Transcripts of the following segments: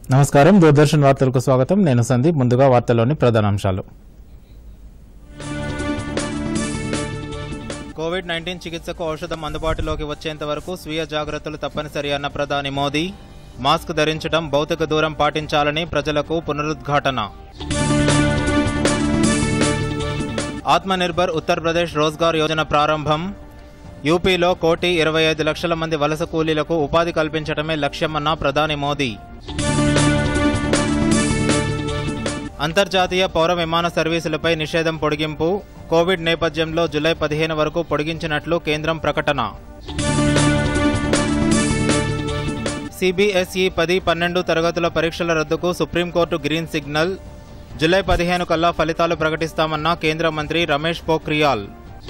నమస్కారం దూరదర్శన్ వార్తలకు స్వాగతం నేను సందీప్ ముందుగా వార్తల్లోని ప్రధానాంశాలు కోవిడ్ నైన్టీన్ చికిత్సకు ఔషధం అందుబాటులోకి వచ్చేంత వరకు స్వీయ జాగ్రత్తలు తప్పనిసరి అన్న ప్రధాని మోదీ మాస్క్ ధరించడం భౌతిక దూరం పాటించాలని ప్రజలకు పునరుద్ఘాటన ఆత్మనిర్భర్ ఉత్తరప్రదేశ్ రోజ్గార్ యోజన ప్రారంభం యూపీలో కోటి ఇరవై ఐదు లక్షల మంది వలస కూలీలకు ఉపాధి కల్పించడమే లక్ష్యమన్న ప్రధాని మోదీ అంతర్జాతీయ పౌర విమాన సర్వీసులపై నిషేధం పొడిగింపు కోవిడ్ నేపథ్యంలో జులై పదిహేను వరకు పొడిగించినట్లు కేంద్రం ప్రకటన సిబిఎస్ఈ పది పన్నెండు తరగతుల పరీక్షల రద్దుకు సుప్రీంకోర్టు గ్రీన్ సిగ్నల్ జులై పదిహేను కల్లా ఫలితాలు ప్రకటిస్తామన్న కేంద్ర మంత్రి రమేష్ పోఖ్రియాల్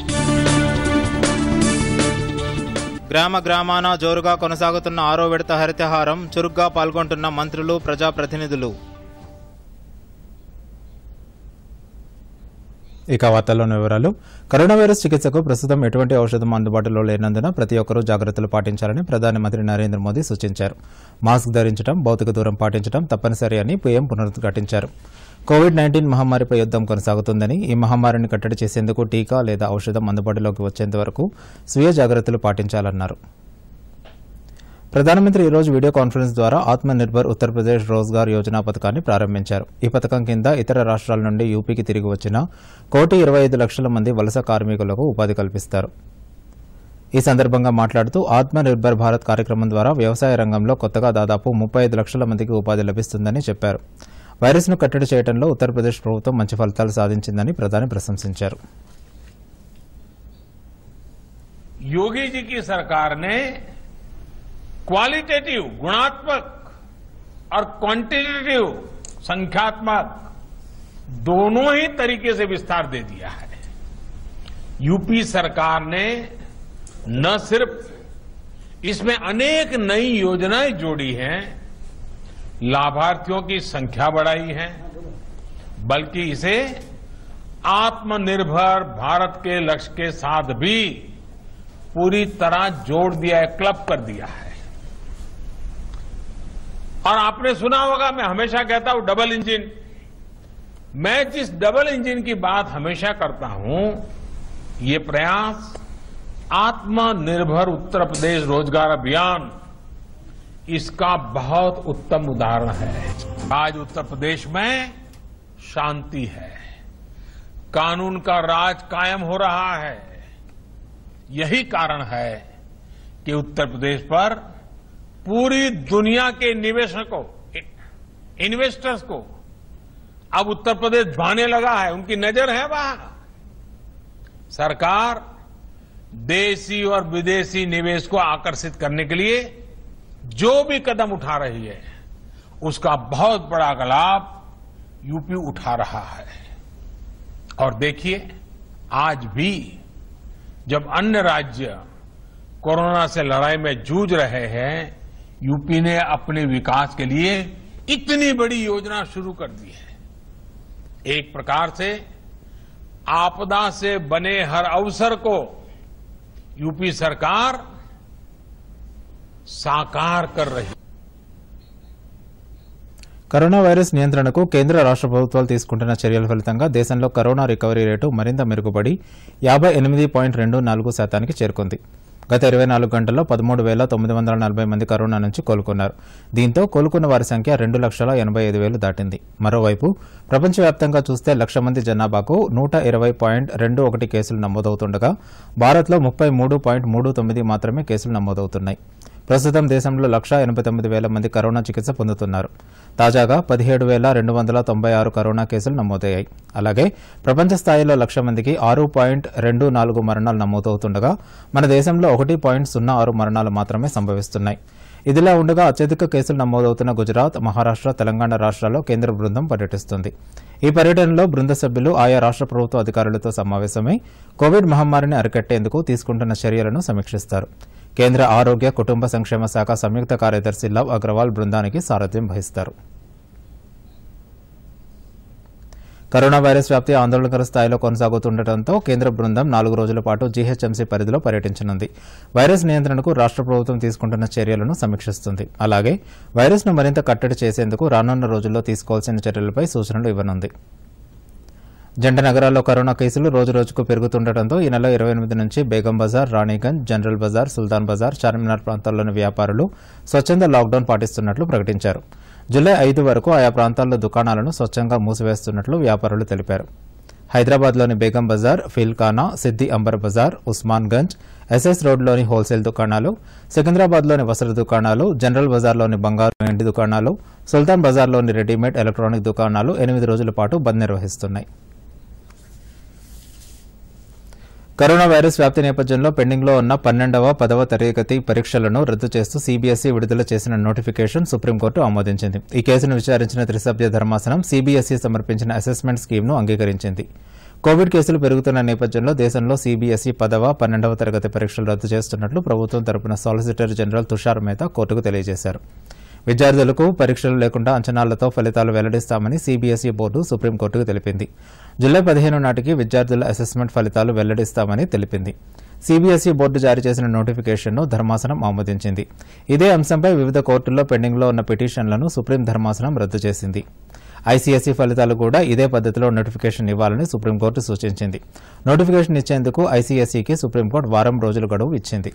గ్రామ గ్రామాన జోరుగా కొనసాగుతున్న ఆరో విడత హరితహారం చురుగ్గా పాల్గొంటున్న మంత్రులు ప్రజాప్రతినిధులు ఇక వార్తల్లోని వివరాలు కరోనా వైరస్ చికిత్సకు ప్రస్తుతం ఎటువంటి ఔషధం అందుబాటులో లేనందున ప్రతి ఒక్కరూ జాగ్రత్తలు పాటించాలని ప్రధానమంత్రి నరేంద్ర మోదీ సూచించారు మాస్క్ ధరించడం భౌతిక దూరం పాటించడం తప్పనిసరి అని పీఎం పునరుద్ఘాటించారు కోవిడ్ నైన్టీన్ మహమ్మారిపై యుద్దం కొనసాగుతుందని ఈ మహమ్మారిని కట్టడి చేసేందుకు టీకా లేదా ఔషధం అందుబాటులోకి వచ్చేంత వరకు స్వీయ జాగ్రత్తలు పాటించాలన్నారు ప్రధానమంత్రి ఈ రోజు వీడియో కాన్ఫరెన్స్ ద్వారా ఆత్మ నిర్భర్ ఉత్తరప్రదేశ్ రోజ్గార్ యోజన పథకాన్ని ప్రారంభించారు ఈ పథకం కింద ఇతర రాష్ట్రాల నుండి యూపీకి తిరిగి వచ్చిన కోటి ఇరవై ఐదు లక్షల మంది వలస కార్మికులకు ఉపాధి కల్పిస్తారు ఈ సందర్భంగా మాట్లాడుతూ ఆత్మ నిర్భర్ భారత్ కార్యక్రమం ద్వారా వ్యవసాయ రంగంలో కొత్తగా దాదాపు ముప్పై ఐదు లక్షల మందికి ఉపాధి లభిస్తుందని చెప్పారు వైరస్ను కట్టడి చేయడంలో ఉత్తరప్రదేశ్ ప్రభుత్వం మంచి ఫలితాలు సాధించిందని ప్రధాని ప్రశంసించారు योगी जी की सरकार ने क्वालिटेटिव गुणात्मक और क्वांटिटेटिव संख्यात्मक दोनों ही तरीके से विस्तार दे दिया है यूपी सरकार ने न सिर्फ इसमें अनेक नई योजनाएं जोड़ी हैं लाभार्थियों की संख्या बढ़ाई है बल्कि इसे आत्मनिर्भर भारत के लक्ष्य के साथ भी पूरी तरह जोड़ दिया है क्लब कर दिया है और आपने सुना होगा मैं हमेशा कहता हूं डबल इंजन मैं जिस डबल इंजन की बात हमेशा करता हूं ये प्रयास आत्मनिर्भर उत्तर प्रदेश रोजगार अभियान इसका बहुत उत्तम उदाहरण है आज उत्तर प्रदेश में शांति है कानून का राज कायम हो रहा है यही कारण है कि उत्तर प्रदेश पर पूरी दुनिया के निवेशकों इन्वेस्टर्स को अब उत्तर प्रदेश भाने लगा है उनकी नजर है वहां सरकार देशी और विदेशी निवेश को आकर्षित करने के लिए जो भी कदम उठा रही है उसका बहुत बड़ा लाभ यूपी उठा रहा है और देखिए आज भी जब अन्य राज्य कोरोना से लड़ाई में जूझ रहे हैं यूपी ने अपने विकास के लिए इतनी बड़ी योजना शुरू कर दी है एक प्रकार से आपदा से बने हर अवसर को यूपी सरकार साकार कर रही है కరోనా వైరస్ నియంత్రణకు కేంద్ర రాష్ట్ర ప్రభుత్వాలు తీసుకుంటున్న చర్యల ఫలితంగా దేశంలో కరోనా రికవరీ రేటు మరింత మెరుగుపడి యాభై ఎనిమిది పాయింట్ రెండు నాలుగు శాతానికి చేరుకుంది గత ఇరవై నాలుగు గంటల్లో పదమూడు వేల తొమ్మిది వందల నలభై మంది కరోనా నుంచి కోలుకున్నారు దీంతో కోలుకున్న వారి సంఖ్య రెండు లక్షల ఎనభై ఐదు వేలు దాటింది మరోవైపు ప్రపంచవ్యాప్తంగా చూస్తే లక్ష మంది జనాభాకు నూట ఇరవై పాయింట్ రెండు ఒకటి కేసులు నమోదవుతుండగా భారత్లో ముప్పై మూడు పాయింట్ మూడు తొమ్మిది మాత్రమే కేసులు నమోదవుతున్నాయి ప్రస్తుతం దేశంలో లక్ష ఎనభై తొమ్మిది వేల మంది కరోనా చికిత్స పొందుతున్నారు తాజాగా పదిహేడు వేల రెండు వందల తొంభై ఆరు కరోనా కేసులు నమోదయ్యాయి అలాగే ప్రపంచ స్థాయిలో లక్ష మందికి ఆరు పాయింట్ రెండు నాలుగు మరణాలు నమోదవుతుండగా మన దేశంలో ఒకటి పాయింట్ సున్నా ఆరు మరణాలు మాత్రమే సంభవిస్తున్నాయి ఇదిలా ఉండగా అత్యధిక కేసులు నమోదవుతున్న గుజరాత్ మహారాష్ట్ర తెలంగాణ రాష్ట్రాల్లో కేంద్ర బృందం పర్యటిస్తుంది ఈ పర్యటనలో బృంద సభ్యులు ఆయా రాష్ట్ర ప్రభుత్వ అధికారులతో సమావేశమై కోవిడ్ మహమ్మారిని అరికట్టేందుకు తీసుకుంటున్న చర్యలను సమీక్షిస్తారు కేంద్ర ఆరోగ్య కుటుంబ సంక్షేమ శాఖ సంయుక్త కార్యదర్శి లవ్ అగ్రవాల్ బృందానికి సారథ్యం వహిస్తారు కరోనా వైరస్ వ్యాప్తి ఆందోళనకర స్థాయిలో కొనసాగుతుండటంతో కేంద్ర బృందం నాలుగు రోజుల పాటు జీహెచ్ఎంసీ పరిధిలో పర్యటించనుంది వైరస్ నియంత్రణకు రాష్ట్ర ప్రభుత్వం తీసుకుంటున్న చర్యలను సమీక్షిస్తుంది అలాగే వైరస్ను మరింత కట్టడి చేసేందుకు రానున్న రోజుల్లో తీసుకోవాల్సిన చర్యలపై సూచనలు ఇవ్వనుంది జంట నగరాల్లో కరోనా కేసులు రోజురోజుకు పెరుగుతుండటంతో ఈ నెల ఇరవై ఎనిమిది నుంచి బేగం బజార్ రాణిగంజ్ జనరల్ బజార్ సుల్తాన్ బజార్ చార్మినార్ ప్రాంతాల్లోని వ్యాపారులు స్వచ్ఛంద లాక్డౌన్ పాటిస్తున్నట్లు ప్రకటించారు జూలై ఐదు వరకు ఆయా ప్రాంతాల్లో దుకాణాలను స్వచ్ఛంగా మూసివేస్తున్నట్లు వ్యాపారులు తెలిపారు హైదరాబాద్లోని బేగం బజార్ ఫిల్కానా సిద్ది అంబర్ బజార్ ఉస్మాన్ గంజ్ ఎస్ఎస్ రోడ్లోని హోల్సేల్ దుకాణాలు సికింద్రాబాద్లోని వస్త్ర దుకాణాలు జనరల్ బజార్లోని బంగారు వెండి దుకాణాలు సుల్తాన్ బజార్లోని రెడీమేడ్ ఎలక్ట్రానిక్ దుకాణాలు ఎనిమిది రోజుల పాటు బంద్ నిర్వహిస్తున్నాయి కరోనా వైరస్ వ్యాప్తి నేపథ్యంలో పెండింగ్లో ఉన్న పన్నెండవ పదవ తరగతి పరీక్షలను రద్దు చేస్తూ సీబీఎస్ఈ విడుదల చేసిన నోటిఫికేషన్ సుప్రీంకోర్టు ఆమోదించింది ఈ కేసును విచారించిన త్రిసభ్య ధర్మాసనం సీబీఎస్ఈ సమర్పించిన అసెస్మెంట్ స్కీమ్ను అంగీకరించింది కోవిడ్ కేసులు పెరుగుతున్న నేపథ్యంలో దేశంలో సీబీఎస్ఈ పదవ పన్నెండవ తరగతి పరీక్షలు రద్దు చేస్తున్నట్లు ప్రభుత్వం తరపున సాలిసిటర్ జనరల్ తుషార్ మేతా కోర్టుకు తెలియజేశారు విద్యార్థులకు పరీక్షలు లేకుండా అంచనాలతో ఫలితాలు వెల్లడిస్తామని సీబీఎస్ఈ బోర్డు సుప్రీంకోర్టుకు తెలిపింది జూలై పదిహేను నాటికి విద్యార్థుల అసెస్మెంట్ ఫలితాలు వెల్లడిస్తామని తెలిపింది సీబీఎస్ఈ బోర్డు జారీ చేసిన నోటిఫికేషన్ను ధర్మాసనం ఆమోదించింది ఇదే అంశంపై వివిధ కోర్టుల్లో పెండింగ్లో ఉన్న పిటిషన్లను సుప్రీం ధర్మాసనం రద్దు చేసింది ఐసీఎస్ఈ ఫలితాలు కూడా ఇదే పద్దతిలో నోటిఫికేషన్ ఇవ్వాలని సుప్రీంకోర్టు సూచించింది నోటిఫికేషన్ ఇచ్చేందుకు ఐసీఎస్ఈకి సుప్రీంకోర్టు వారం రోజుల గడువు ఇచ్చింది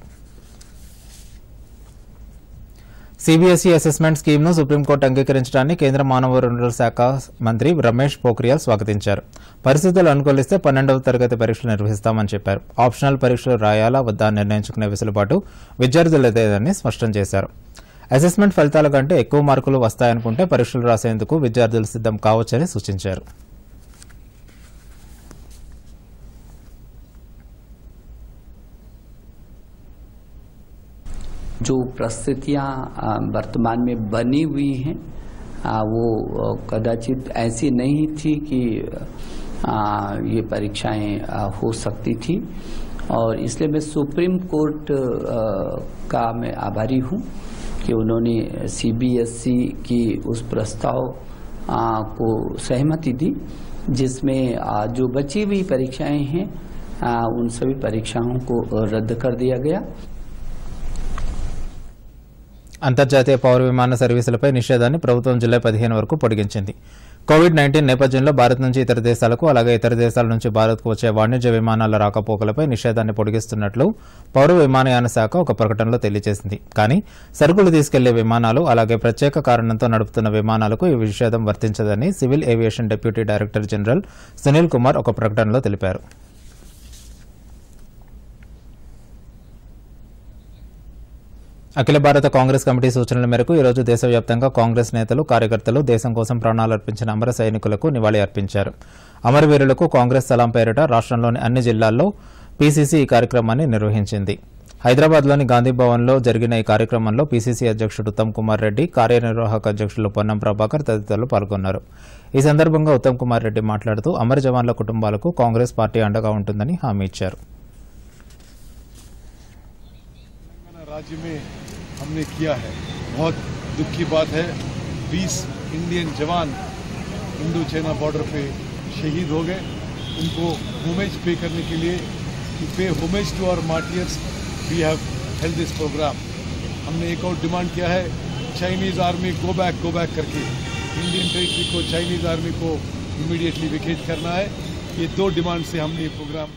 సీబీఎస్ఈ అసెస్మెంట్ స్కీమ్ను సుప్రీంకోర్టు అంగీకరించడాన్ని కేంద్ర మానవ వనరుల శాఖ మంత్రి రమేష్ పోఖ్రియాల్ స్వాగతించారు పరిస్థితులు అనుకూలిస్తే పన్నెండవ తరగతి పరీక్షలు నిర్వహిస్తామని చెప్పారు ఆప్షనల్ పరీక్షలు రాయాలా వద్దా అని నిర్ణయించుకునే వెసులుబాటు విద్యార్థులదేదని స్పష్టం చేశారు అసెస్మెంట్ ఫలితాల కంటే ఎక్కువ మార్కులు వస్తాయనుకుంటే పరీక్షలు రాసేందుకు విద్యార్థులు సిద్దం కావచ్చని సూచించారు जो परिस्थितियाँ अ, वर्तमान में बनी हुई हैं अ, वो अ, कदाचित ऐसी नहीं थी कि अ, ये परीक्षाएं अ, हो सकती थी और इसलिए मैं सुप्रीम कोर्ट अ, का मैं आभारी हूँ कि उन्होंने सीबीएसई की उस प्रस्ताव अ, को सहमति दी जिसमें अ, जो बची हुई परीक्षाएं हैं अ, उन सभी परीक्षाओं को रद्द कर दिया गया అంతర్జాతీయ పౌర విమాన సర్వీసులపై నిషేధాన్ని ప్రభుత్వం జూలై పదిహేను వరకు పొడిగించింది కోవిడ్ నైన్టీన్ నేపథ్యంలో భారత్ నుంచి ఇతర దేశాలకు అలాగే ఇతర దేశాల నుంచి భారత్కు వచ్చే వాణిజ్య విమానాల రాకపోకలపై నిషేధాన్ని పొడిగిస్తున్నట్లు పౌర విమానయాన శాఖ ఒక ప్రకటనలో తెలియజేసింది కానీ సరుకులు తీసుకెళ్లే విమానాలు అలాగే ప్రత్యేక కారణంతో నడుపుతున్న విమానాలకు ఈ నిషేధం వర్తించదని civil aviation deputy director general Sunil Kumar ఒక ప్రకటనలో తెలిపారు అఖిల భారత కాంగ్రెస్ కమిటీ సూచనల మేరకు ఈరోజు దేశవ్యాప్తంగా కాంగ్రెస్ నేతలు కార్యకర్తలు దేశం కోసం ప్రాణాలర్పించిన అమర సైనికులకు నివాళి అర్పించారు అమరవీరులకు కాంగ్రెస్ సలాం పేరిట రాష్ట్రంలోని అన్ని జిల్లాల్లో పీసీసీ ఈ కార్యక్రమాన్ని నిర్వహించింది హైదరాబాద్లోని గాంధీ భవన్లో జరిగిన ఈ కార్యక్రమంలో పీసీసీ అధ్యక్షుడు ఉత్తమ్ కుమార్ రెడ్డి కార్యనిర్వాహక అధ్యక్షులు పొన్నం ప్రభాకర్ తదితరులు పాల్గొన్నారు ఈ సందర్భంగా ఉత్తమ్ కుమార్ రెడ్డి మాట్లాడుతూ అమర జవాన్ల కుటుంబాలకు కాంగ్రెస్ పార్టీ అండగా ఉంటుందని హామీ ఇచ్చారు तेलंगाना राज्य में हमने किया है बहुत दुख की बात है 20 इंडियन जवान इंडो चाइना बॉर्डर पे शहीद हो गए उनको होमेज पे करने के लिए to pay homage to our martyrs we have held this programme हमने एक और डिमांड किया है Chinese army go back go back करके इंडियन टेरिटरी को चाइनीज आर्मी को इमीडिएटली विकेट करना है ये दो डिमांड से हमने ये प्रोग्राम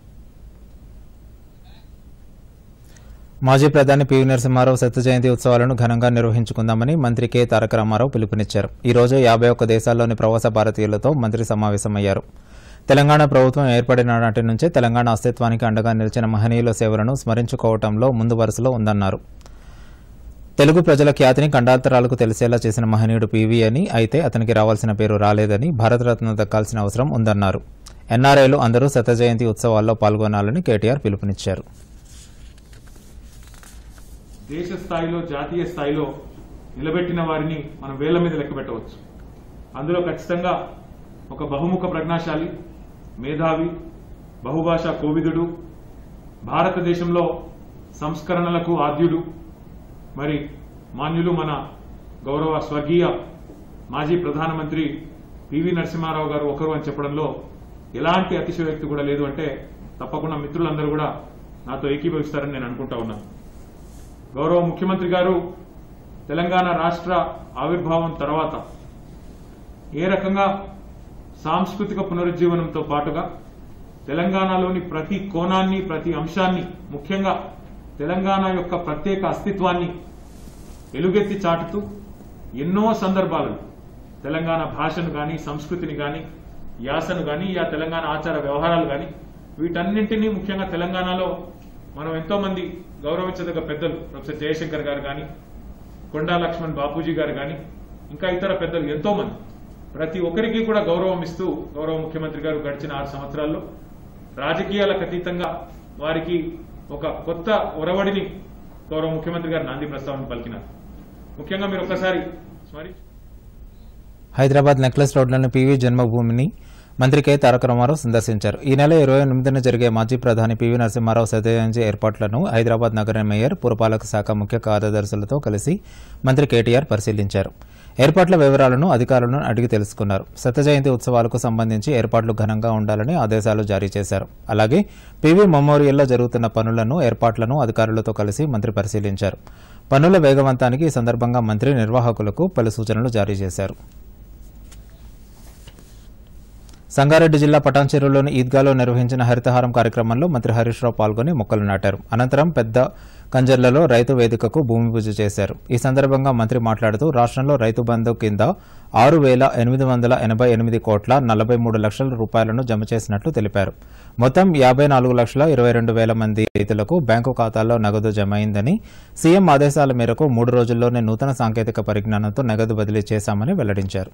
మాజీ ప్రధాని పివి నరసింహారావు శత జయంతి ఉత్సవాలను ఘనంగా నిర్వహించుకుందామని మంత్రి కె తారక రామారావు పిలుపునిచ్చారు ఈ రోజు యాభై ఒక్క దేశాల్లోని ప్రవాస భారతీయులతో మంత్రి సమావేశమయ్యారు తెలంగాణ ప్రభుత్వం ఏర్పడిన నాటి నుంచే తెలంగాణ అస్తిత్వానికి అండగా నిలిచిన మహనీయుల సేవలను స్మరించుకోవటంలో ముందు వరుసలో ఉందన్నారు తెలుగు ప్రజల ఖ్యాతిని ఖండాంతరాలకు తెలిసేలా చేసిన మహనీయుడు పీవీ అని అయితే అతనికి రావాల్సిన పేరు రాలేదని భారతరత్న దక్కాల్సిన అవసరం ఉందన్నారు ఎన్ఆర్ఐలు అందరూ శత జయంతి ఉత్సవాల్లో పాల్గొనాలని కేటీఆర్ పిలుపునిచ్చారు దేశ స్థాయిలో జాతీయ స్థాయిలో నిలబెట్టిన వారిని మనం వేళ్ల మీద లెక్క పెట్టవచ్చు అందులో ఖచ్చితంగా ఒక బహుముఖ ప్రజ్ఞాశాలి మేధావి బహుభాషా కోవిదుడు భారతదేశంలో సంస్కరణలకు ఆద్యుడు మరి మాన్యులు మన గౌరవ స్వర్గీయ మాజీ ప్రధానమంత్రి పివి నరసింహారావు గారు ఒకరు అని చెప్పడంలో ఎలాంటి అతిశయోక్తి కూడా లేదు అంటే తప్పకుండా మిత్రులందరూ కూడా నాతో ఏకీభవిస్తారని నేను అనుకుంటా ఉన్నాను గౌరవ ముఖ్యమంత్రి గారు తెలంగాణ రాష్ట్ర ఆవిర్భావం తర్వాత ఏ రకంగా సాంస్కృతిక పునరుజ్జీవనంతో పాటుగా తెలంగాణలోని ప్రతి కోణాన్ని ప్రతి అంశాన్ని ముఖ్యంగా తెలంగాణ యొక్క ప్రత్యేక అస్తిత్వాన్ని ఎలుగెత్తి చాటుతూ ఎన్నో సందర్భాలలో తెలంగాణ భాషను కానీ సంస్కృతిని కానీ యాసను కానీ ఆ తెలంగాణ ఆచార వ్యవహారాలు కానీ వీటన్నింటినీ ముఖ్యంగా తెలంగాణలో మనం ఎంతో మంది గౌరవించదగ్గ పెద్దలు ప్రొఫెసర్ జయశంకర్ గారు కానీ కొండా లక్ష్మణ్ బాపూజీ గారు కానీ ఇంకా ఇతర పెద్దలు ఎంతో మంది ప్రతి ఒక్కరికి కూడా గౌరవం ఇస్తూ గౌరవ ముఖ్యమంత్రి గారు గడిచిన ఆరు సంవత్సరాల్లో రాజకీయాలకు అతీతంగా వారికి ఒక కొత్త ఒరవడిని గౌరవ ముఖ్యమంత్రి గారు నాంది ప్రస్తావన పలికినారు ముఖ్యంగా మీరు ఒక్కసారి స్మరించి హైదరాబాద్ నెక్లెస్ రోడ్లోని పీవీ జన్మభూమిని మంత్రి కె తారక రామారావు సందర్శించారు ఈ నెల ఇరవై ఎనిమిదిన జరిగే మాజీ ప్రధాని పివి నరసింహారావు శతజయంతి ఏర్పాట్లను హైదరాబాద్ నగర మేయర్ పురపాలక శాఖ ముఖ్య కార్యదర్శులతో కలిసి మంత్రి కేటీఆర్ పరిశీలించారు ఏర్పాట్ల వివరాలను అధికారులను అడిగి తెలుసుకున్నారు శత జయంతి ఉత్సవాలకు సంబంధించి ఏర్పాట్లు ఘనంగా ఉండాలని ఆదేశాలు జారీ చేశారు అలాగే పివి మెమోరియల్లో జరుగుతున్న పనులను ఏర్పాట్లను అధికారులతో కలిసి మంత్రి పరిశీలించారు పనుల వేగవంతానికి ఈ సందర్భంగా మంత్రి నిర్వాహకులకు పలు సూచనలు జారీ చేశారు సంగారెడ్డి జిల్లా పటాన్చెరువులోని ఈద్గాలో నిర్వహించిన హరితహారం కార్యక్రమంలో మంత్రి హరీష్ రావు పాల్గొని మొక్కలు నాటారు అనంతరం పెద్ద కంజర్లలో రైతు వేదికకు భూమి పూజ చేశారు ఈ సందర్భంగా మంత్రి మాట్లాడుతూ రాష్ట్రంలో రైతు బంధు కింద ఆరు వేల ఎనిమిది వందల ఎనభై ఎనిమిది కోట్ల నలభై మూడు లక్షల రూపాయలను జమ చేసినట్లు తెలిపారు మొత్తం యాభై నాలుగు లక్షల ఇరవై రెండు వేల మంది రైతులకు బ్యాంకు ఖాతాల్లో నగదు జమ అయిందని సీఎం ఆదేశాల మేరకు మూడు రోజుల్లోనే నూతన సాంకేతిక పరిజ్ఞానంతో నగదు బదిలీ చేశామని వెల్లడించారు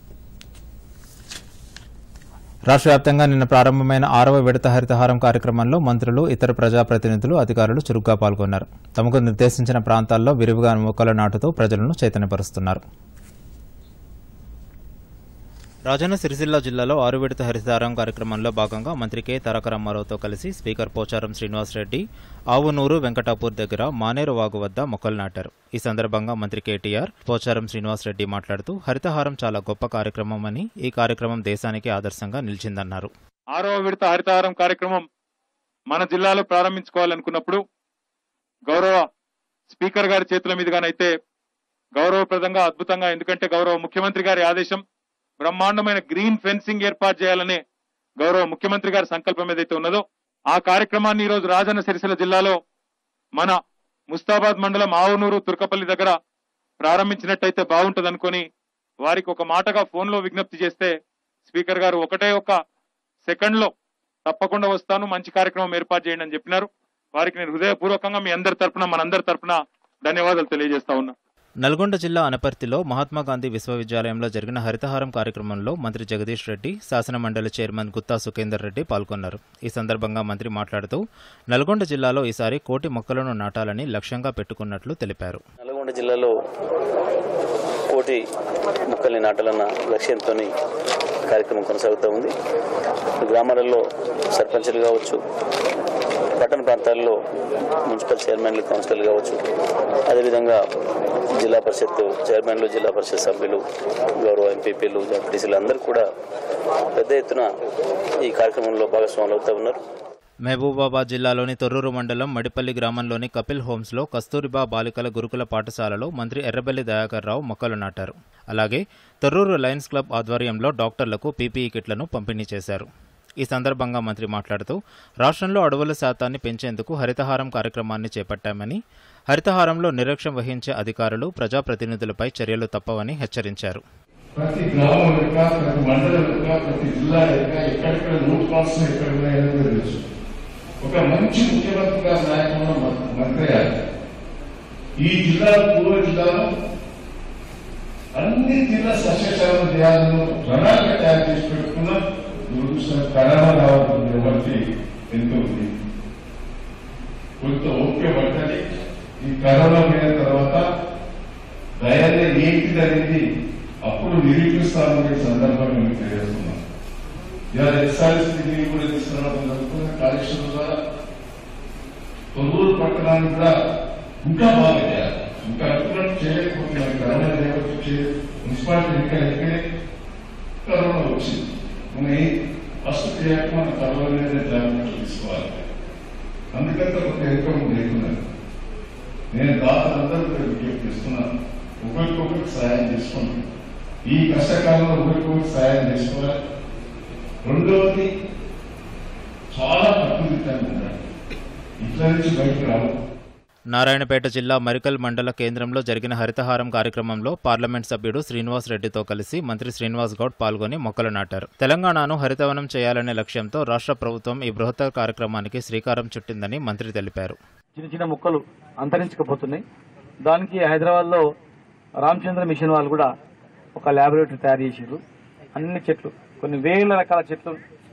రాష్ట్ర వ్యాప్తంగా నిన్న ప్రారంభమైన ఆరవ విడత హరితహారం కార్యక్రమంలో మంత్రులు ఇతర ప్రజాప్రతినిధులు అధికారులు చురుగ్గా పాల్గొన్నారు తమకు నిర్దేశించిన ప్రాంతాల్లో విరివిగా మొక్కలు నాటుతూ ప్రజలను చైతన్యపరుస్తున్నారు రాజన్న సిరిసిల్ల జిల్లాలో ఆరు విడత హరితహారం కార్యక్రమంలో భాగంగా మంత్రి కె తారక రామారావుతో కలిసి స్పీకర్ పోచారం శ్రీనివాసరెడ్డి ఆవునూరు వెంకటాపూర్ దగ్గర మానేరు వాగు వద్ద మొక్కలు నాటారు ఈ సందర్భంగా మంత్రి కేటీఆర్ పోచారం శ్రీనివాసరెడ్డి మాట్లాడుతూ హరితహారం చాలా గొప్ప కార్యక్రమమని ఈ కార్యక్రమం దేశానికి ఆదర్శంగా నిలిచిందన్నారు ఆరవ విడత హరితహారం కార్యక్రమం మన జిల్లాలో ప్రారంభించుకోవాలనుకున్నప్పుడు గౌరవ స్పీకర్ గారి చేతుల మీదుగానైతే గౌరవప్రదంగా అద్భుతంగా ఎందుకంటే గౌరవ ముఖ్యమంత్రి గారి ఆదేశం బ్రహ్మాండమైన గ్రీన్ ఫెన్సింగ్ ఏర్పాటు చేయాలనే గౌరవ ముఖ్యమంత్రి గారి సంకల్పం ఏదైతే ఉన్నదో ఆ కార్యక్రమాన్ని ఈ రోజు రాజన్న సిరిసిల్ల జిల్లాలో మన ముస్తాబాద్ మండలం ఆవునూరు తుర్కపల్లి దగ్గర ప్రారంభించినట్టయితే బాగుంటుంది అనుకొని వారికి ఒక మాటగా ఫోన్ లో విజ్ఞప్తి చేస్తే స్పీకర్ గారు ఒకటే ఒక సెకండ్ లో తప్పకుండా వస్తాను మంచి కార్యక్రమం ఏర్పాటు చేయండి అని చెప్పినారు వారికి నేను హృదయపూర్వకంగా మీ అందరి తరపున మనందరి తరపున ధన్యవాదాలు తెలియజేస్తా ఉన్నా నల్గొండ జిల్లా అనపర్తిలో మహాత్మాగాంధీ విశ్వవిద్యాలయంలో జరిగిన హరితహారం కార్యక్రమంలో మంత్రి జగదీష్ రెడ్డి శాసనమండలి చైర్మన్ గుత్తా సుఖేందర్ రెడ్డి పాల్గొన్నారు ఈ సందర్భంగా మంత్రి మాట్లాడుతూ నల్గొండ జిల్లాలో ఈసారి కోటి మొక్కలను నాటాలని లక్ష్యంగా పెట్టుకున్నట్లు తెలిపారు నల్గొండ జిల్లాలో కోటి మొక్కల్ని నాటాలన్న లక్ష్యంతో కార్యక్రమం కొనసాగుతూ ఉంది గ్రామాలలో సర్పంచులు కావచ్చు పట్టణ ప్రాంతాల్లో మున్సిపల్ చైర్మన్లు కౌన్సిలర్లు కావచ్చు అదేవిధంగా జిల్లా పరిషత్ చైర్మన్లు జిల్లా పరిషత్ సభ్యులు గౌరవ ఎంపీపీలు జడ్పీటీసీలు అందరూ కూడా పెద్ద ఎత్తున ఈ కార్యక్రమంలో భాగస్వాములు అవుతూ ఉన్నారు మహబూబాబాద్ జిల్లాలోని తొర్రూరు మండలం మడిపల్లి గ్రామంలోని కపిల్ హోమ్స్లో కస్తూరిబా బాలికల గురుకుల పాఠశాలలో మంత్రి ఎర్రబెల్లి దయాకర్ రావు మొక్కలు నాటారు అలాగే తొర్రూరు లయన్స్ క్లబ్ ఆధ్వర్యంలో డాక్టర్లకు పీపీఈ కిట్లను పంపిణీ చేశారు ఈ సందర్భంగా మంత్రి మాట్లాడుతూ రాష్ట్రంలో అడవుల శాతాన్ని పెంచేందుకు హరితహారం కార్యక్రమాన్ని చేపట్టామని హరితహారంలో నిర్లక్ష్యం వహించే అధికారులు ప్రజాప్రతినిధులపై చర్యలు తప్పవని హెచ్చరించారు ప్రతి గ్రామం యొక్క ప్రతి మండలం యొక్క ప్రతి జిల్లా యొక్క ఎక్కడెక్కడ రూట్ కాల్స్ ఎక్కడ ఉన్నాయని కూడా తెలుసు ఒక మంచి ముఖ్యమంత్రి గారి నాయకంలో మన- మంత్రి అయ్యారు. ఈ జిల్లా పూర్వ జిల్లాలో అన్ని జిల్లా సస్యశాలను చేయాలను ప్రణాళిక తయారు చేసి పెట్టుకున్న దురదృష్టం కరోనా రావడం ఎవరికి ఎంతో ఉంది కొంత ఓపిక పట్టండి ఈ కరోనా పోయిన తర్వాత దయాన్ని ఏంటిది అనేది అప్పుడు నిరూపిస్తామనే సందర్భంగా మీకు తెలియజేస్తున్నాం ఇవాళ ఎక్సైజ్ డిగ్రీ కూడా తీసుకురావడం జరుగుతుంది కాళేశ్వరం ద్వారా తొర్రూరు పట్టణాన్ని కూడా ఇంకా బాగా చేయాలి ఇంకా అనుకున్నట్టు చేయలేకపోతున్నాం కరోనా లేకపోతే చే- మున్సిపాలిటీ ఇంకా ఎక్కడే కరోనా వచ్చింది మనం ఫస్ట్ చేయక మన కరోనా జాగ్రత్తలు తీసుకోవాలి అందుకంటే ఒక పేరుకం లేకున్నాను నేను దాతలందరూ కూడా విజ్ఞప్తి చేస్తున్నాను ఒకరికొకరికి సాయం చేసుకోండి ఈ కష్టకాలంలో ఒకరికొకరికి సాయం చేసుకోవాలి రెండవది చాలా కట్టుదిట్టంగా ఉండాలి ఇట్లా నుంచి బయటకు రావు నారాయణపేట జిల్లా మరికల్ మండల కేంద్రంలో జరిగిన హరితహారం కార్యక్రమంలో పార్లమెంట్ సభ్యుడు శ్రీనివాస్ రెడ్డితో కలిసి మంత్రి శ్రీనివాస్ గౌడ్ పాల్గొని మొక్కలు నాటారు తెలంగాణను హరితవనం చేయాలనే లక్ష్యంతో రాష్ట్ర ప్రభుత్వం ఈ బృహత్తర కార్యక్రమానికి శ్రీకారం చుట్టిందని మంత్రి తెలిపారు చిన్న చిన్న మొక్కలు అంతరించకపోతున్నాయి దానికి హైదరాబాద్ లో రామచంద్ర మిషన్ వాళ్ళు కూడా ఒక ల్యాబొరేటరీ తయారు చేసారు అన్ని చెట్లు కొన్ని వేల రకాల చెట్లు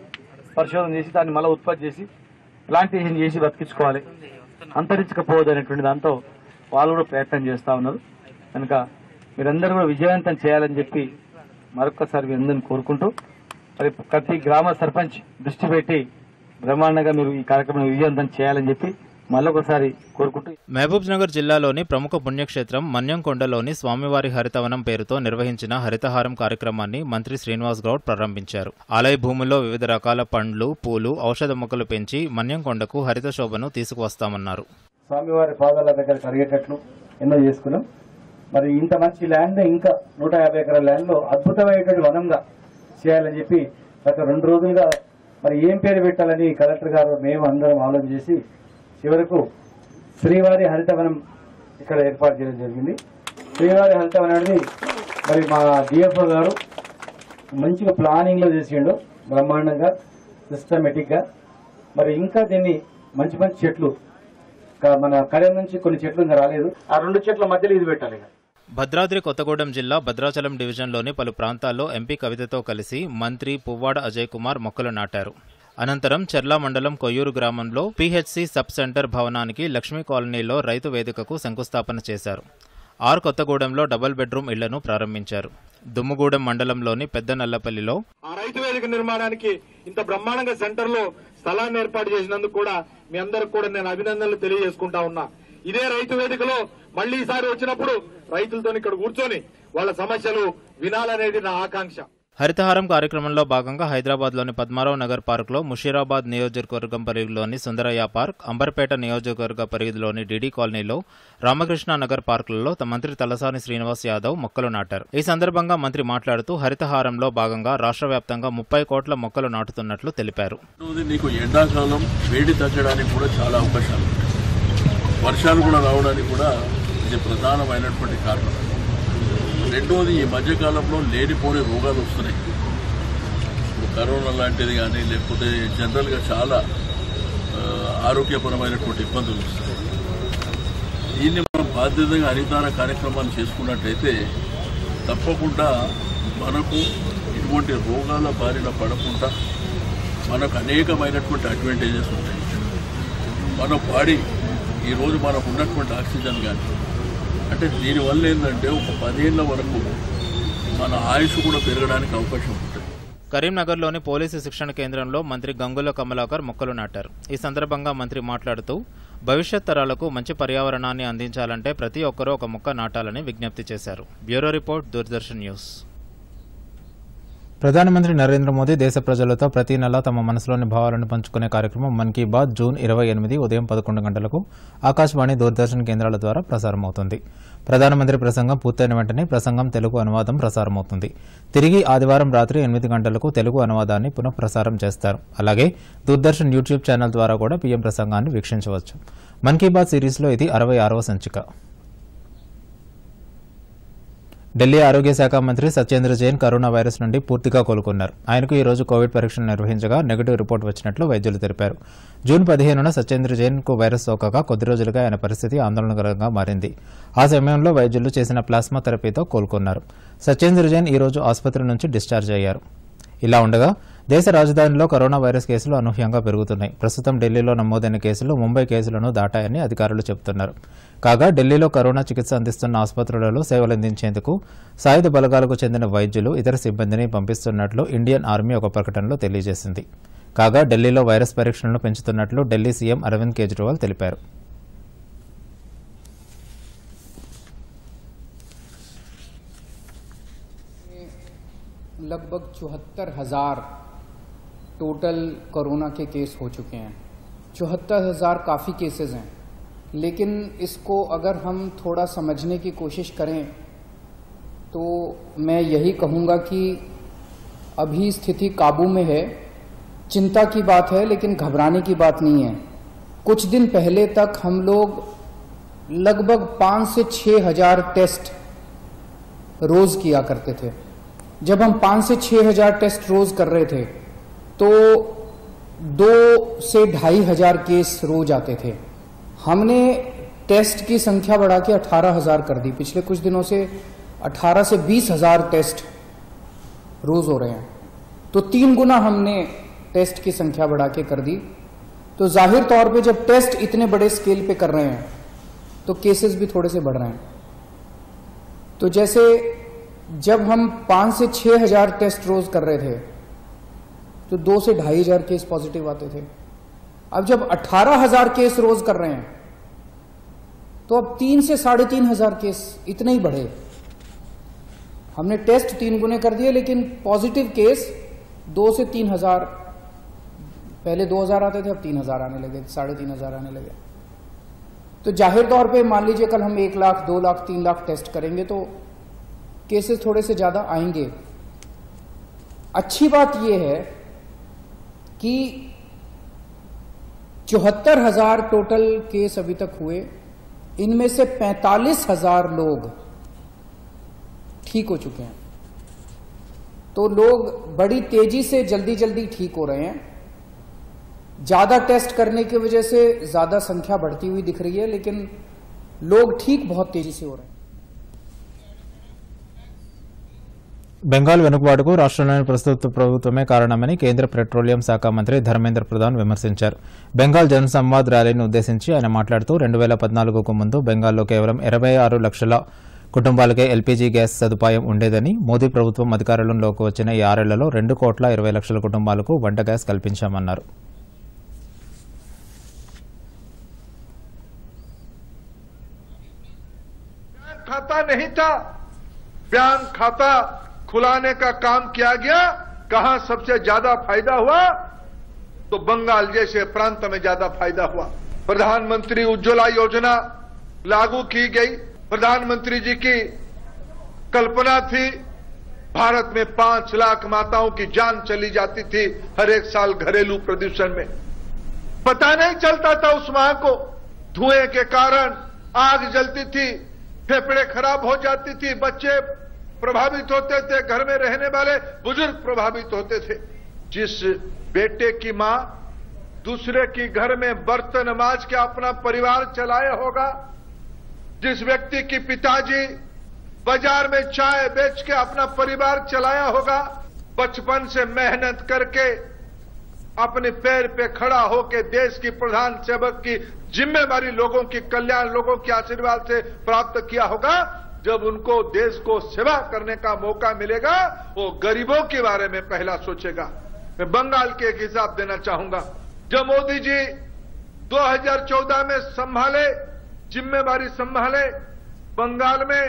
పరిశోధన చేసి దాన్ని మళ్ళీ ఉత్పత్తి చేసి ప్లాంటేషన్ చేసి బతికించుకోవాలి అంతరించకపోవద్దు అనేటువంటి దాంతో వాళ్ళు కూడా ప్రయత్నం చేస్తా ఉన్నారు కనుక మీరందరూ కూడా విజయవంతం చేయాలని చెప్పి మరొకసారి మీ అందరిని కోరుకుంటూ మరి ప్రతి గ్రామ సర్పంచ్ దృష్టి పెట్టి బ్రహ్మాండంగా మీరు ఈ కార్యక్రమం విజయవంతం చేయాలని చెప్పి మళ్ళొకసారి కోరుకుంటూ మహబూబ్ నగర్ జిల్లాలోని ప్రముఖ పుణ్యక్షేత్రం మన్యంకొండలోని స్వామివారి హరితవనం పేరుతో నిర్వహించిన హరితహారం కార్యక్రమాన్ని మంత్రి శ్రీనివాస్ గౌడ్ ప్రారంభించారు ఆలయ భూముల్లో వివిధ రకాల పండ్లు పూలు ఔషధ మొక్కలు పెంచి మన్యంకొండకు హరిత శోభను తీసుకువస్తామన్నారు స్వామివారి పాదాల దగ్గర కరిగేటట్లు ఎన్నో చేసుకున్నాం మరి ఇంత మంచి ల్యాండ్ ఇంకా నూట యాభై ఎకరాల ల్యాండ్ లో అద్భుతమైనటువంటి వనంగా చేయాలని చెప్పి గత రెండు రోజులుగా మరి ఏం పేరు పెట్టాలని కలెక్టర్ గారు మేము అందరం ఆలోచన చేసి చివరకు శ్రీవారి హరితవనం ఇక్కడ ఏర్పాటు చేయడం జరిగింది శ్రీవారి హరితవనం అనేది మరి మా డిఎఫ్ఓ గారు మంచిగా ప్లానింగ్ లో చేసిండు బ్రహ్మాండంగా సిస్టమేటిక్ గా మరి ఇంకా దీన్ని మంచి మంచి చెట్లు ఇంకా మన కళ్యాణ్ నుంచి కొన్ని చెట్లు ఇంకా రాలేదు ఆ రెండు చెట్ల మధ్యలో ఇది పెట్టాలి ఇక. భద్రాద్రి కొత్తగూడెం జిల్లా భద్రాచలం డివిజన్లోని పలు ప్రాంతాల్లో ఎంపీ కవితతో కలిసి మంత్రి పువ్వాడ అజయ్ కుమార్ మొక్కలు నాటారు అనంతరం చెర్ల మండలం కొయ్యూరు గ్రామంలో పీహెచ్సి సబ్ సెంటర్ భవనానికి లక్ష్మీ కాలనీలో రైతు వేదికకు శంకుస్థాపన చేశారు ఆర్ కొత్తగూడెంలో డబుల్ బెడ్రూమ్ ఇళ్లను ప్రారంభించారు దుమ్ముగూడెం మండలంలోని పెద్ద నల్లపల్లిలో ఆ రైతు వేదిక నిర్మాణానికి ఇంత బ్రహ్మాండంగా సెంటర్ లో స్థలాన్ని ఏర్పాటు చేసినందుకు కూడా మీ అందరికి కూడా నేను అభినందనలు తెలియజేసుకుంటా ఉన్నా ఇదే రైతు వేదికలో మళ్ళీ ఈసారి వచ్చినప్పుడు రైతులతో ఇక్కడ కూర్చొని వాళ్ళ సమస్యలు వినాలనేది నా ఆకాంక్ష హరితహారం కార్యక్రమంలో భాగంగా హైదరాబాద్లోని పద్మారావు నగర్ పార్కులో ముషీరాబాద్ నియోజకవర్గం పరిధిలోని సుందరయ్య పార్క్ అంబర్పేట నియోజకవర్గ పరిధిలోని డిడి కాలనీలో రామకృష్ణ నగర్ పార్కులలో త- మంత్రి తలసాని శ్రీనివాస్ యాదవ్ మొక్కలు నాటారు ఈ సందర్భంగా మంత్రి మాట్లాడుతూ హరితహారంలో భాగంగా రాష్ట్ర వ్యాప్తంగా ముప్పై కోట్ల మొక్కలు నాటుతున్నట్లు తెలిపారు రెండవది నీకు ఎండాకాలం వేడి తగ్గడానికి కూడా చాలా అవకాశాలు ఉంటాయి వర్షాలు కూడా రావడానికి కూడా ఇది ప్రధానమైనటువంటి కారణం రెండవది ఈ మధ్యకాలంలో లేనిపోని రోగాలు వస్తున్నాయి ఇప్పుడు కరోనా లాంటిది కానీ లేకపోతే జనరల్గా చాలా ఆ, ఆరోగ్యపరమైనటువంటి ఇబ్బందులు వస్తున్నాయి దీన్ని మనం బాధ్యతగా హరితార కార్యక్రమాలు చేసుకున్నట్టయితే తప్పకుండా మనకు ఇటువంటి రోగాల బారిన పడకుండా మనకు అనేకమైనటువంటి అడ్వాంటేజెస్ ఉంటాయి మన బాడీ ఈరోజు మనకు ఉన్నటువంటి ఆక్సిజన్ కానీ అంటే దీనివల్ల ఏంటంటే ఒక పదేళ్ల వరకు మన ఆయుష్ కూడా పెరగడానికి అవకాశం ఉంటుంది కరీంనగర్లోని పోలీసు శిక్షణ కేంద్రంలో మంత్రి గంగుల కమలాకర్ మొక్కలు నాటారు ఈ సందర్భంగా మంత్రి మాట్లాడుతూ భవిష్యత్ తరాలకు మంచి పర్యావరణాన్ని అందించాలంటే ప్రతి ఒక్కరూ ఒక మొక్క నాటాలని విజ్ఞప్తి చేశారు బ్యూరో రిపోర్ట్ దూరదర్శన్ న్యూస్ ప్రధానమంత్రి నరేంద్ర మోదీ దేశ ప్రజలతో ప్రతి నెల తమ మనసులోని భావాలను పంచుకునే కార్యక్రమం మన్ కీ బాత్ జూన్ ఇరవై ఎనిమిది ఉదయం పదకొండు గంటలకు ఆకాశవాణి దూరదర్శన్ కేంద్రాల ద్వారా ప్రసారమవుతుంది ప్రధానమంత్రి ప్రసంగం పూర్తయిన వెంటనే ప్రసంగం తెలుగు అనువాదం ప్రసారమవుతుంది తిరిగి ఆదివారం రాత్రి ఎనిమిది గంటలకు తెలుగు అనువాదాన్ని పునః ప్రసారం చేస్తారు అలాగే దూరదర్శన్ యూట్యూబ్ ఛానల్ ద్వారా కూడా పీఎం ప్రసంగాన్ని వీక్షించవచ్చు మన్ కీ బాత్ సిరీస్లో ఇది అరవై ఆరవ సంచిక ఢిల్లీ ఆరోగ్య శాఖ మంత్రి సత్యేంద్ర జైన్ కరోనా వైరస్ నుండి పూర్తిగా కోలుకున్నారు ఆయనకు ఈ రోజు కోవిడ్ పరీక్షలు నిర్వహించగా నెగిటివ్ రిపోర్ట్ వచ్చినట్లు వైద్యులు తెలిపారు జూన్ పదిహేనున సత్యేంద్ర జైన్ కు వైరస్ సోకగా కొద్ది రోజులుగా ఆయన పరిస్థితి ఆందోళనకరంగా మారింది ఆ సమయంలో వైద్యులు చేసిన ప్లాస్మా థెరపీతో కోలుకున్నారు సత్యేంద్ర జైన్ ఈ రోజు ఆసుపత్రి నుంచి డిశ్చార్జ్ అయ్యారు ఇలా ఉండగా దేశ రాజధానిలో కరోనా వైరస్ కేసులు అనూహ్యంగా పెరుగుతున్నాయి ప్రస్తుతం ఢిల్లీలో నమోదైన కేసులు ముంబై కేసులను దాటాయని అధికారులు చెబుతున్నారు కాగా ఢిల్లీలో కరోనా చికిత్స అందిస్తున్న ఆసుపత్రులలో సేవలందించేందుకు సాయుధ బలగాలకు చెందిన వైద్యులు ఇతర సిబ్బందిని పంపిస్తున్నట్లు ఇండియన్ ఆర్మీ ఒక ప్రకటనలో తెలియజేసింది కాగా ఢిల్లీలో వైరస్ పరీక్షలను పెంచుతున్నట్లు ఢిల్లీ సీఎం అరవింద్ కేజ్రీవాల్ తెలిపారు लगभग चौहत्तर हजार टोटल कोरोना के केस हो चुके हैं चौहत्तर हजार काफ़ी केसेस हैं लेकिन इसको अगर हम थोड़ा समझने की कोशिश करें तो मैं यही कहूँगा कि अभी स्थिति काबू में है चिंता की बात है लेकिन घबराने की बात नहीं है कुछ दिन पहले तक हम लोग लगभग पाँच से छः हजार टेस्ट रोज किया करते थे जब हम पाँच से छः हजार टेस्ट रोज कर रहे थे तो दो से ढाई हजार केस रोज आते थे हमने टेस्ट की संख्या बढ़ा के अठारह हजार कर दी पिछले कुछ दिनों से अठारह से बीस हजार टेस्ट रोज हो रहे हैं तो तीन गुना हमने टेस्ट की संख्या बढ़ा के कर दी तो जाहिर तौर पे जब टेस्ट इतने बड़े स्केल पे कर रहे हैं तो केसेस भी थोड़े से बढ़ रहे हैं तो जैसे जब हम पांच से छह हजार टेस्ट रोज कर रहे थे तो दो से ढाई हजार केस पॉजिटिव आते थे अब जब अठारह हजार केस रोज कर रहे हैं तो अब तीन से साढ़े तीन हजार केस इतने ही बढ़े हमने टेस्ट तीन गुने कर दिए लेकिन पॉजिटिव केस दो से तीन हजार पहले दो हजार आते थे अब तीन हजार आने लगे साढ़े तीन हजार आने लगे तो जाहिर तौर पे मान लीजिए कल हम एक लाख दो लाख तीन लाख टेस्ट करेंगे तो केसेस थोड़े से ज्यादा आएंगे अच्छी बात यह है कि चौहत्तर हजार टोटल केस अभी तक हुए इनमें से पैंतालीस हजार लोग ठीक हो चुके हैं तो लोग बड़ी तेजी से जल्दी जल्दी ठीक हो रहे हैं ज्यादा टेस्ट करने की वजह से ज्यादा संख्या बढ़ती हुई दिख रही है लेकिन लोग ठीक बहुत तेजी से हो रहे हैं బెంగాల్ వెనుకబాటుకు రాష్ట్రంలోని ప్రస్తుత ప్రభుత్వమే కారణమని కేంద్ర పెట్రోలియం శాఖ మంత్రి ధర్మేంద్ర ప్రధాన్ విమర్శించారు బెంగాల్ జన్ సంవాద్ ర్యాలీని ఉద్దేశించి ఆయన మాట్లాడుతూ రెండు వేల పద్నాలుగుకు ముందు బెంగాల్లో కేవలం ఇరవై ఆరు లక్షల కుటుంబాలకే ఎల్పీజీ గ్యాస్ సదుపాయం ఉండేదని మోదీ ప్రభుత్వం అధికారంలోకి వచ్చిన ఈ ఆరేళ్లలో రెండు కోట్ల ఇరవై లక్షల కుటుంబాలకు వంట గ్యాస్ కల్పించామన్నారు खाता नहीं था बैंक खाता खुलाने का काम किया गया कहां सबसे ज्यादा फायदा हुआ तो बंगाल जैसे प्रांत में ज्यादा फायदा हुआ प्रधानमंत्री उज्ज्वला योजना लागू की गई प्रधानमंत्री जी की कल्पना थी भारत में पांच लाख माताओं की जान चली जाती थी हर एक साल घरेलू प्रदूषण में पता नहीं चलता था उस मां को धुएं के कारण आग जलती थी फेफड़े खराब हो जाती थी बच्चे प्रभावित होते थे घर में रहने वाले बुजुर्ग प्रभावित होते थे जिस बेटे की मां दूसरे की घर में बर्तन माज के अपना परिवार चलाया होगा जिस व्यक्ति की पिताजी बाजार में चाय बेच के अपना परिवार चलाया होगा बचपन से मेहनत करके अपने पैर पे खड़ा होकर देश की प्रधान सेवक की जिम्मेवारी लोगों की कल्याण लोगों के आशीर्वाद से प्राप्त किया होगा जब उनको देश को सेवा करने का मौका मिलेगा वो गरीबों के बारे में पहला सोचेगा मैं बंगाल के एक हिसाब देना चाहूंगा जब मोदी जी 2014 में संभाले जिम्मेवारी संभाले बंगाल में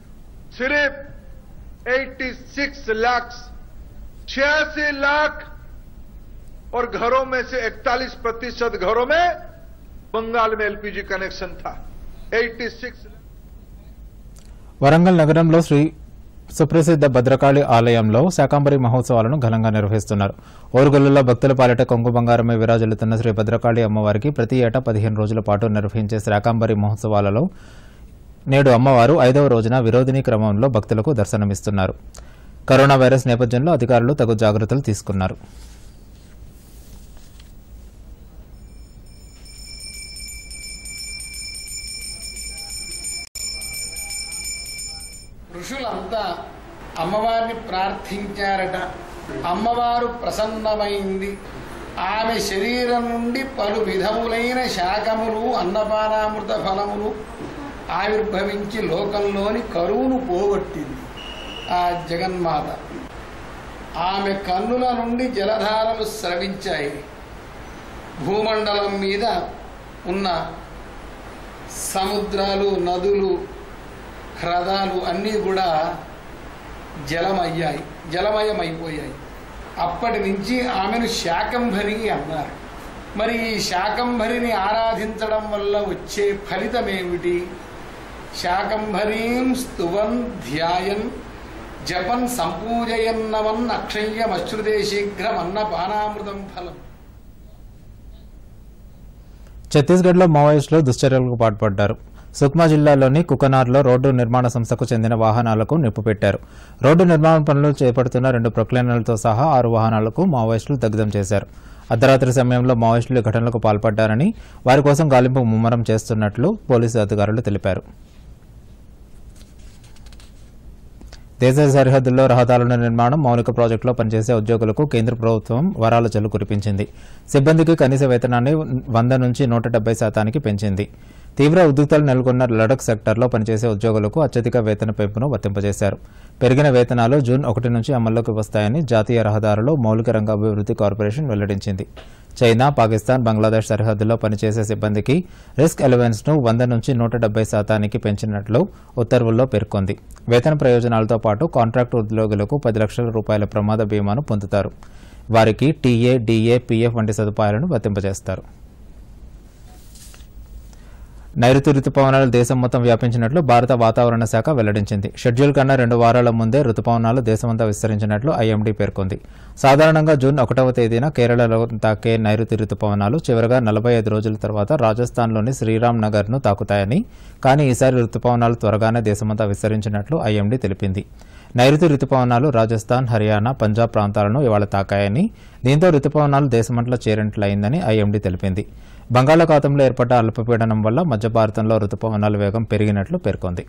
सिर्फ 86 लाख छियासी लाख और घरों में से 41 प्रतिशत घरों में बंगाल में एलपीजी कनेक्शन था 86 వరంగల్ నగరంలో శ్రీ సుప్రసిద్ధ భద్రకాళి ఆలయంలో శాకాంబరి మహోత్సవాలను ఘనంగా నిర్వహిస్తున్నారు ఓరుగల్లులో భక్తుల పాలిట కొంగు బంగారమే విరాజిల్లుతున్న శ్రీ భద్రకాళి అమ్మవారికి ప్రతి ఏటా పదిహేను రోజుల పాటు నిర్వహించే శాకాంబరి మహోత్సవాలలో నేడు అమ్మవారు ఐదవ రోజున విరోధిని క్రమంలో భక్తులకు దర్శనమిస్తున్నారు కరోనా వైరస్ నేపథ్యంలో అధికారులు తగు జాగ్రత్తలు తీసుకున్నారు ఋషులంతా అమ్మవారిని ప్రార్థించారట అమ్మవారు ప్రసన్నమైంది ఆమె శరీరం నుండి పలు విధములైన శాఖములు అన్నపానామృత ఫలములు ఆవిర్భవించి లోకంలోని కరువును పోగొట్టింది ఆ జగన్మాత ఆమె కన్నుల నుండి జలధారలు స్రవించాయి భూమండలం మీద ఉన్న సముద్రాలు నదులు హ్రదాలు అన్నీ కూడా జలమయ్యాయి జలమయమైపోయాయి అప్పటి నుంచి ఆమెను శాకంభరి అన్నారు మరి ఈ శాకంభరిని ఆరాధించడం వల్ల వచ్చే ఫలితం ఏమిటి శాకంభరీం స్తువన్ ధ్యాయన్ జపన్ సంపూజయన్నవన్ అక్షయ్యమశ్రుతే శీఘ్రమన్న పానామృతం ఫలం ఛత్తీస్గఢ్లో మావోయిస్టులు దుశ్చర్యలకు పాల్పడ్డారు సుక్మా జిల్లాలోని కుకనార్లో రోడ్డు నిర్మాణ సంస్థకు చెందిన వాహనాలకు నిప్పు పెట్టారు రోడ్డు నిర్మాణ పనులు చేపడుతున్న రెండు ప్రొక్లైనర్లతో సహా ఆరు వాహనాలకు మావోయిస్టులు దగ్ధం చేశారు అర్ధరాత్రి సమయంలో మావోయిస్టులు ఈ ఘటనలకు పాల్పడ్డారని వారి కోసం గాలింపు ముమ్మరం చేస్తున్నట్లు పోలీసు అధికారులు తెలిపారు దేశ సరిహద్దుల్లో రహదారుల నిర్మాణం మౌలిక ప్రాజెక్టులో పనిచేసే ఉద్యోగులకు కేంద్ర ప్రభుత్వం వరాల జల్లు కురిపించింది సిబ్బందికి కనీస వేతనాన్ని వంద నుంచి నూట డెబ్బై శాతానికి పెంచింది తీవ్ర ఉద్రిక్తలు నెలకొన్న లడక్ సెక్టార్లో పనిచేసే ఉద్యోగులకు అత్యధిక వేతన పెంపును వర్తింపజేశారు పెరిగిన వేతనాలు జూన్ ఒకటి నుంచి అమల్లోకి వస్తాయని జాతీయ రహదారులు మౌలిక రంగ అభివృద్ధి కార్పొరేషన్ వెల్లడించింది చైనా పాకిస్తాన్ బంగ్లాదేశ్ సరిహద్దుల్లో పనిచేసే సిబ్బందికి రిస్క్ అలవెన్స్ ను వంద నుంచి నూట డెబ్బై శాతానికి పెంచినట్లు ఉత్తర్వుల్లో పేర్కొంది వేతన ప్రయోజనాలతో పాటు కాంట్రాక్టు ఉద్యోగులకు పది లక్షల రూపాయల ప్రమాద బీమాను పొందుతారు వారికి టీఏ డీఏ పీఎఫ్ వంటి సదుపాయాలను వర్తింపజేస్తారు నైరుతి రుతుపవనాలు దేశం మొత్తం వ్యాపించినట్లు భారత వాతావరణ శాఖ వెల్లడించింది షెడ్యూల్ కన్నా రెండు వారాల ముందే రుతుపవనాలు దేశమంతా విస్తరించినట్లు ఐఎండీ పేర్కొంది సాధారణంగా జూన్ ఒకటవ తేదీన కేరళలో తాకే నైరుతి రుతుపవనాలు చివరగా నలభై ఐదు రోజుల తర్వాత రాజస్థాన్లోని శ్రీరామ్ నగర్ను తాకుతాయని కానీ ఈసారి రుతుపవనాలు త్వరగానే దేశమంతా విస్తరించినట్లు ఐఎండీ తెలిపింది నైరుతి రుతుపవనాలు రాజస్థాన్ హర్యానా పంజాబ్ ప్రాంతాలను ఇవాళ తాకాయని దీంతో రుతుపవనాలు దేశమంతలా చేరినట్లయిందని ఐఎండీ తెలిపింది బంగాళాఖాతంలో ఏర్పడ్డ అల్పపీడనం వల్ల మధ్య భారతంలో రుతుపవనాల వేగం పెరిగినట్లు పేర్కొంది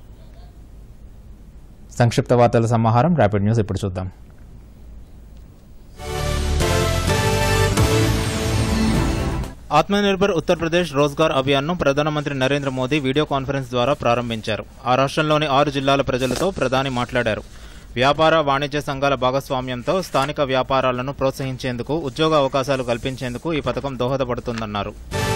సంక్షిప్త వార్తల సమాహారం ర్యాపిడ్ న్యూస్ ఇప్పుడు చూద్దాం ఆత్మనిర్భర్ ఉత్తరప్రదేశ్ రోజ్గార్ అభియాన్ను ప్రధానమంత్రి నరేంద్ర మోదీ వీడియో కాన్ఫరెన్స్ ద్వారా ప్రారంభించారు ఆ రాష్ట్రంలోని ఆరు జిల్లాల ప్రజలతో ప్రధాని మాట్లాడారు వ్యాపార వాణిజ్య సంఘాల భాగస్వామ్యంతో స్థానిక వ్యాపారాలను ప్రోత్సహించేందుకు ఉద్యోగ అవకాశాలు కల్పించేందుకు ఈ పథకం దోహదపడుతుందన్నారు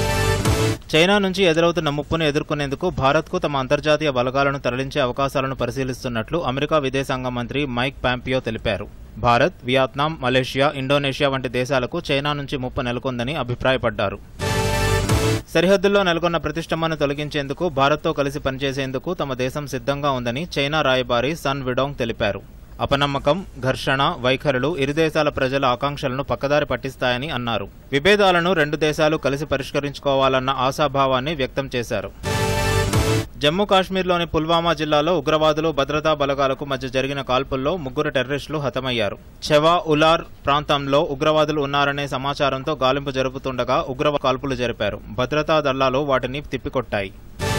చైనా నుంచి ఎదురవుతున్న ముప్పును ఎదుర్కొనేందుకు భారత్కు తమ అంతర్జాతీయ బలగాలను తరలించే అవకాశాలను పరిశీలిస్తున్నట్లు అమెరికా విదేశాంగ మంత్రి మైక్ పాంపియో తెలిపారు భారత్ వియత్నాం మలేషియా ఇండోనేషియా వంటి దేశాలకు చైనా నుంచి ముప్పు నెలకొందని అభిప్రాయపడ్డారు సరిహద్దుల్లో నెలకొన్న ప్రతిష్టంభను తొలగించేందుకు భారత్తో కలిసి పనిచేసేందుకు తమ దేశం సిద్ధంగా ఉందని చైనా రాయబారి సన్ విడోంగ్ తెలిపారు అపనమ్మకం ఘర్షణ వైఖరులు ఇరు దేశాల ప్రజల ఆకాంక్షలను పక్కదారి పట్టిస్తాయని అన్నారు విభేదాలను రెండు దేశాలు కలిసి పరిష్కరించుకోవాలన్న ఆశాభావాన్ని వ్యక్తం చేశారు జమ్మూ కాశ్మీర్లోని పుల్వామా జిల్లాలో ఉగ్రవాదులు భద్రతా బలగాలకు మధ్య జరిగిన కాల్పుల్లో ముగ్గురు టెర్రరిస్టులు హతమయ్యారు చెవా ఉలార్ ప్రాంతంలో ఉగ్రవాదులు ఉన్నారనే సమాచారంతో గాలింపు జరుపుతుండగా ఉగ్రవాద కాల్పులు జరిపారు భద్రతా దళాలు వాటిని తిప్పికొట్టాయి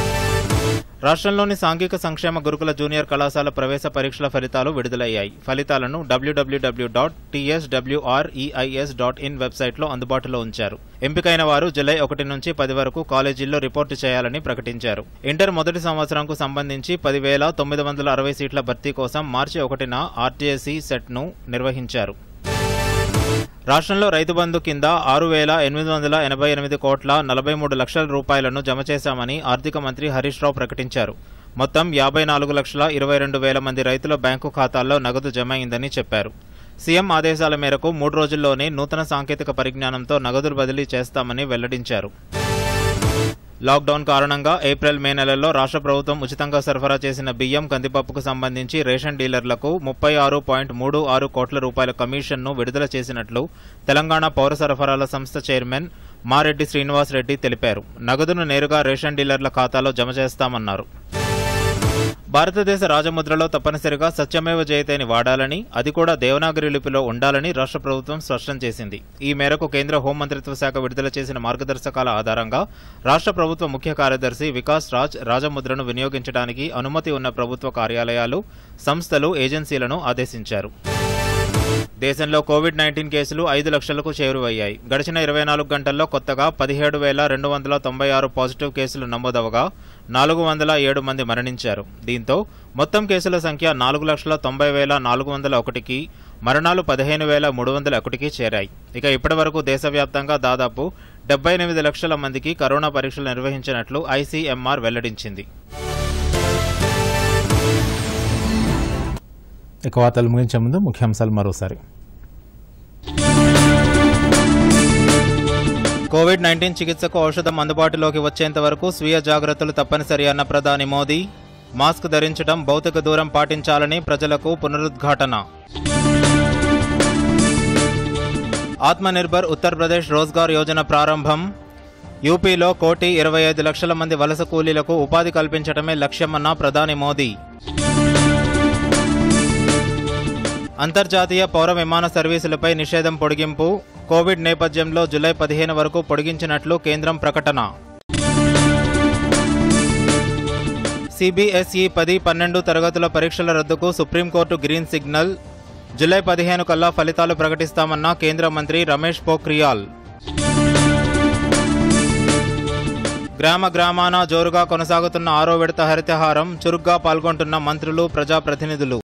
రాష్ట్రంలోని సాంఘిక సంక్షేమ గురుకుల జూనియర్ కళాశాల ప్రవేశ పరీక్షల ఫలితాలు విడుదలయ్యాయి ఫలితాలను WWW dot TSWREIS dot in వెబ్సైట్లో అందుబాటులో ఉంచారు ఎంపికైన వారు జులై ఒకటి నుంచి పది వరకు కాలేజీల్లో రిపోర్టు చేయాలని ప్రకటించారు ఇంటర్ మొదటి సంవత్సరంకు సంబంధించి పదివేల తొమ్మిది వందల అరవై సీట్ల భర్తీ కోసం మార్చి ఒకటిన ఆర్టీఎస్సీ సెట్ను నిర్వహించారు రాష్ట్రంలో రైతు బంధు కింద ఆరు వేల ఎనిమిది వందల ఎనభై ఎనిమిది కోట్ల నలభై మూడు లక్షల రూపాయలను జమ చేశామని ఆర్థిక మంత్రి హరీష్ రావు ప్రకటించారు మొత్తం యాభై నాలుగు లక్షల ఇరవై రెండు వేల మంది రైతుల బ్యాంకు ఖాతాల్లో నగదు జమ అయిందని చెప్పారు సీఎం ఆదేశాల మేరకు మూడు రోజుల్లోనే నూతన సాంకేతిక పరిజ్ఞానంతో నగదులు బదిలీ చేస్తామని వెల్లడించారు లాక్డౌన్ కారణంగా ఏప్రిల్ మే నెలల్లో రాష్ట్ర ప్రభుత్వం ఉచితంగా సరఫరా చేసిన బియ్యం కందిపప్పుకు సంబంధించి రేషన్ డీలర్లకు ముప్పై ఆరు పాయింట్ మూడు ఆరు కోట్ల రూపాయల కమిషన్ను విడుదల చేసినట్లు తెలంగాణ పౌర సరఫరాల సంస్థ చైర్మన్ మారెడ్డి శ్రీనివాస్ రెడ్డి తెలిపారు నగదును నేరుగా రేషన్ డీలర్ల ఖాతాలో జమ చేస్తామన్నారు భారతదేశ రాజముద్రలో తప్పనిసరిగా సత్యమేవ జయతేని వాడాలని అది కూడా దేవనాగరి లిపిలో ఉండాలని రాష్ట్ర ప్రభుత్వం స్పష్టం చేసింది ఈ మేరకు కేంద్ర హోంమంత్రిత్వ శాఖ విడుదల చేసిన మార్గదర్శకాల ఆధారంగా రాష్ట్ర ప్రభుత్వ ముఖ్య కార్యదర్శి వికాస్ రాజ్ రాజముద్రను వినియోగించడానికి అనుమతి ఉన్న ప్రభుత్వ కార్యాలయాలు సంస్థలు ఏజెన్సీలను ఆదేశించారు దేశంలో కోవిడ్ నైన్టీన్ కేసులు ఐదు లక్షలకు చేరువయ్యాయి గడిచిన ఇరవై నాలుగు గంటల్లో కొత్తగా పదిహేడు వేల రెండు వందల తొంభై ఆరు పాజిటివ్ కేసులు నమోదవగా నాలుగు వందల ఏడు మంది మరణించారు దీంతో మొత్తం కేసుల సంఖ్య నాలుగు లక్షల తొంభై వేల నాలుగు వందల ఒకటికి మరణాలు పదిహేను వేల మూడు వందల ఒకటికి చేరాయి ఇక ఇప్పటి వరకు దేశవ్యాప్తంగా దాదాపు డెబ్బై ఎనిమిది లక్షల మందికి కరోనా పరీక్షలు నిర్వహించినట్లు ఐసీఎంఆర్ వెల్లడించింది ఇక వార్తలు ముగించే ముందు ముఖ్యాంశాలు మరోసారి కోవిడ్ నైన్టీన్ చికిత్సకు ఔషధం అందుబాటులోకి వచ్చేంత వరకు స్వీయ జాగ్రత్తలు తప్పనిసరి అన్న ప్రధాని మోదీ మాస్క్ ధరించడం భౌతిక దూరం పాటించాలని ప్రజలకు పునరుద్ఘాటన ఆత్మనిర్భర్ ఉత్తరప్రదేశ్ రోజ్గార్ యోజన ప్రారంభం యూపీలో కోటి ఇరవై ఐదు లక్షల మంది వలస కూలీలకు ఉపాధి కల్పించడమే లక్ష్యమన్న ప్రధాని మోదీ అంతర్జాతీయ పౌర విమాన సర్వీసులపై నిషేధం పొడిగింపు కోవిడ్ నేపథ్యంలో జూలై పదిహేను వరకు పొడిగించినట్లు కేంద్రం ప్రకటన సిబిఎస్ఈ పది పన్నెండు తరగతుల పరీక్షల రద్దుకు సుప్రీంకోర్టు గ్రీన్ సిగ్నల్ జూలై పదిహేను కల్లా ఫలితాలు ప్రకటిస్తామన్న కేంద్ర మంత్రి రమేష్ పోఖ్రియాల్ గ్రామ గ్రామాన జోరుగా కొనసాగుతున్న ఆరో విడత హరితహారం చురుగ్గా పాల్గొంటున్న మంత్రులు ప్రజాప్రతినిధులు